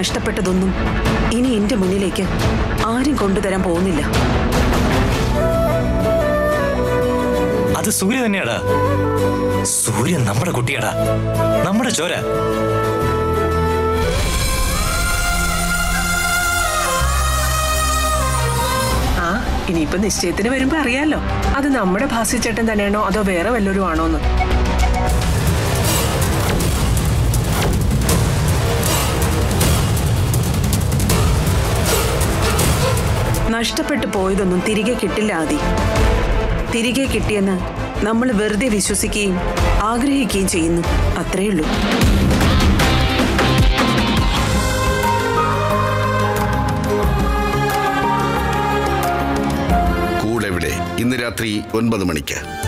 നഷ്ടപ്പെട്ടതൊന്നും ഇനി എന്റെ മുന്നിലേക്ക് ആരും കൊണ്ടുതരാൻ പോകുന്നില്ല അത് സൂര്യ തന്നെയാടാ സൂര്യ നമ്മുടെ കുട്ടിയാടാ നമ്മുടെ ചോര ആ ഇനിയിപ്പോ നിശ്ചയത്തിന് വരുമ്പോ അറിയാലോ അത് നമ്മുടെ ഭാസിച്ചേട്ടൻ തന്നെയാണോ അതോ വേറെ വല്ലവരും ആണോന്ന് നഷ്ടപ്പെട്ടു പോയതൊന്നും തിരികെ കിട്ടില്ല ആദി തിരികെ കിട്ടിയെന്ന് നമ്മൾ വെറുതെ വിശ്വസിക്കുകയും ആഗ്രഹിക്കുകയും ചെയ്യുന്നു അത്രയുള്ളൂ കൂടെവിടെ ഇന്ന് രാത്രി ഒൻപത് മണിക്ക്